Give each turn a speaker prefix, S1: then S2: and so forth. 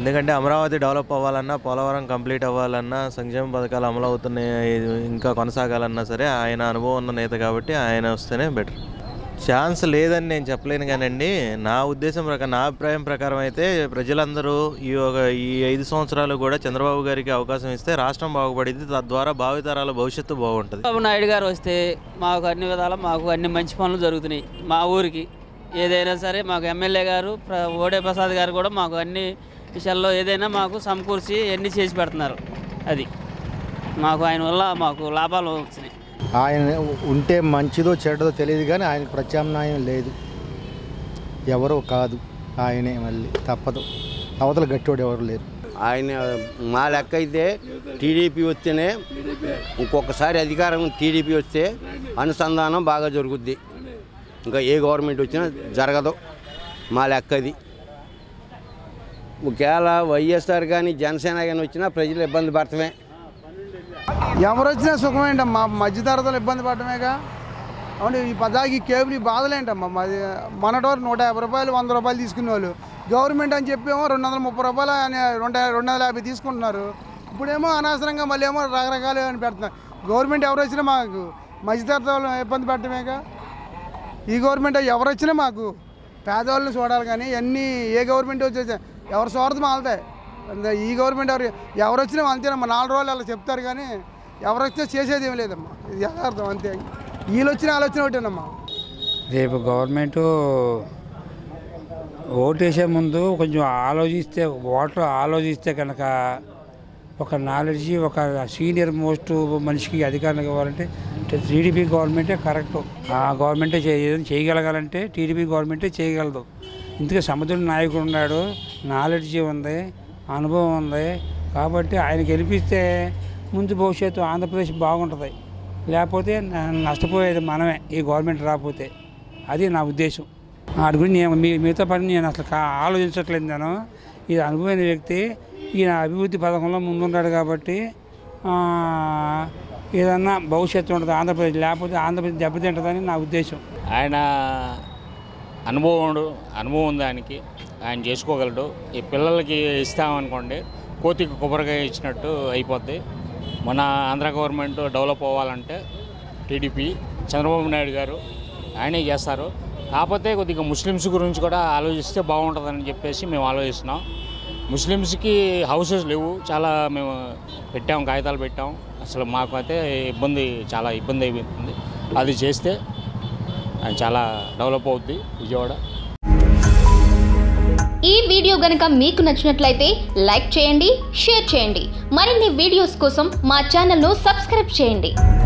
S1: ఎందుకంటే అమరావతి డెవలప్ అవ్వాలన్నా పోలవరం కంప్లీట్ అవ్వాలన్నా సంక్షేమ పథకాలు అమలు అవుతున్నాయి ఇంకా కొనసాగాలన్నా సరే ఆయన అనుభవం ఉన్న నేత కాబట్టి ఆయన వస్తేనే బెటర్ ఛాన్స్ లేదని నేను చెప్పలేను కానండి నా ఉద్దేశం ప్రకారం నా అభిప్రాయం ప్రకారం అయితే ప్రజలందరూ ఈ ఒక ఈ ఐదు సంవత్సరాలు కూడా చంద్రబాబు గారికి అవకాశం ఇస్తే రాష్ట్రం బాగుపడింది తద్వారా భావితరాల భవిష్యత్తు బాగుంటుంది
S2: చంద్రబాబు నాయుడు గారు వస్తే మాకు అన్ని విధాలా మాకు అన్ని మంచి పనులు జరుగుతున్నాయి మా ఊరికి ఏదైనా సరే మాకు ఎమ్మెల్యే గారు ప్ర- ఓడే ప్రసాద్ గారు కూడా మాకు అన్ని విషయాల్లో ఏదైనా మాకు సమకూర్చి అన్ని చేసి పెడుతున్నారు అది మాకు ఆయన వల్ల మాకు లాభాలు వచ్చినాయి
S3: ఆయన ఉంటే మంచిదో చెడ్డదో తెలియదు కానీ ఆయన ప్రత్యామ్నాయం లేదు ఎవరో కాదు ఆయనే మళ్ళీ తప్పదు అవతల గట్టివాడు ఎవరు లేరు
S4: ఆయన మా లెక్క అయితే టీడీపీ వస్తేనే ఇంకొకసారి అధికారం టీడీపీ వస్తే అనుసంధానం బాగా జరుగుద్ది ఇంకా ఏ గవర్నమెంట్ వచ్చినా జరగదు మా లెక్క అది ఒకవేళ వైఎస్ఆర్ కానీ జనసేన కానీ వచ్చినా ప్రజలు ఇబ్బంది పడటమే
S5: ఎవరు వచ్చినా సుఖమేంటమ్మా మధ్యతరగతులు ఇబ్బంది పడటమేగా అవును ఈ పదాకి కేబుల్ ఈ బాధలేంటమ్మా మాది మొన్నటి వరకు నూట యాభై రూపాయలు వంద రూపాయలు తీసుకునే వాళ్ళు గవర్నమెంట్ అని చెప్పేమో రెండు వందల ముప్పై రూపాయలు అని రెండు రెండు వందల యాభై తీసుకుంటున్నారు ఇప్పుడేమో అనవసరంగా మళ్ళీ ఏమో రకరకాలు అని పెడుతున్నారు గవర్నమెంట్ ఎవరు వచ్చినా మాకు మధ్యతరగతులు ఇబ్బంది పెట్టడమేగా ఈ గవర్నమెంట్ ఎవరు వచ్చినా మాకు పేదవాళ్ళని చూడాలి కానీ అన్నీ ఏ గవర్నమెంట్ వచ్చేసా ఎవరి స్వార్థం వాళ్ళదే అంతే ఈ గవర్నమెంట్ ఎవరు ఎవరు వచ్చినా అంతేనమ్మా నాలుగు రోజులు అలా చెప్తారు కానీ ఎవరు వచ్చినా చేసేది ఏం లేదమ్మా ఇది యథార్థం అంతే వీళ్ళు వచ్చిన వాళ్ళు వచ్చిన ఒకటేనమ్మా
S6: రేపు గవర్నమెంట్ ఓటేసే ముందు కొంచెం ఆలోచిస్తే ఓటర్ ఆలోచిస్తే కనుక ఒక నాలెడ్జ్ ఒక సీనియర్ మోస్ట్ మనిషికి అధికారం ఇవ్వాలంటే టీడీపీ గవర్నమెంటే కరెక్ట్ ఆ గవర్నమెంటే చే ఏదైనా చేయగలగాలంటే టీడీపీ గవర్నమెంటే చేయగలదు ఇందుకే సమతుల్య నాయకుడు ఉన్నాడు నాలెడ్జ్ ఉంది అనుభవం ఉంది కాబట్టి ఆయన గెలిపిస్తే ముందు భవిష్యత్తు ఆంధ్రప్రదేశ్ బాగుంటుంది లేకపోతే న- నష్టపోయేది మనమే ఈ గవర్నమెంట్ రాకపోతే అది నా ఉద్దేశం వాటి గురించి నేను మీ మిగతా పని నేను అసలు కా- ఆలోచించట్లేదు నేను ఈ అనుభవమైన వ్యక్తి ఈయన అభివృద్ధి పథకంలో ముందున్నాడు కాబట్టి ఆ, ఏదన్నా భవిష్యత్తు ఉంటుంది ఆంధ్రప్రదేశ్ లేకపోతే ఆంధ్రప్రదేశ్ దెబ్బతింటుందని నా ఉద్దేశం
S7: ఆయన అనుభవం అనుభవం ఉంది ఆయనకి ఆయన చేసుకోగలడు ఈ పిల్లలకి ఇస్తామనుకోండి కోతికి కొబ్బరికాయ ఇచ్చినట్టు అయిపోద్ది మన ఆంధ్ర గవర్నమెంట్ డెవలప్ అవ్వాలంటే టీడీపీ చంద్రబాబు నాయుడు గారు ఆయనే చేస్తారు కాకపోతే కొద్దిగా ముస్లిమ్స్ గురించి కూడా ఆలోచిస్తే బాగుంటుందని చెప్పేసి మేము ఆలోచిస్తున్నాం ముస్లిమ్స్కి హౌసెస్ లేవు చాలా మేము పెట్టాం కాగితాలు పెట్టాం అసలు మాకు అయితే ఇబ్బంది చాలా ఇబ్బంది అయిపోతుంది అది చేస్తే అది చాలా డెవలప్ అవుద్ది విజయవాడ
S8: ఈ వీడియో గనక మీకు నచ్చినట్లయితే లైక్ చేయండి షేర్ చేయండి మరిన్ని వీడియోస్ కోసం మా ఛానల్ను సబ్స్క్రైబ్ చేయండి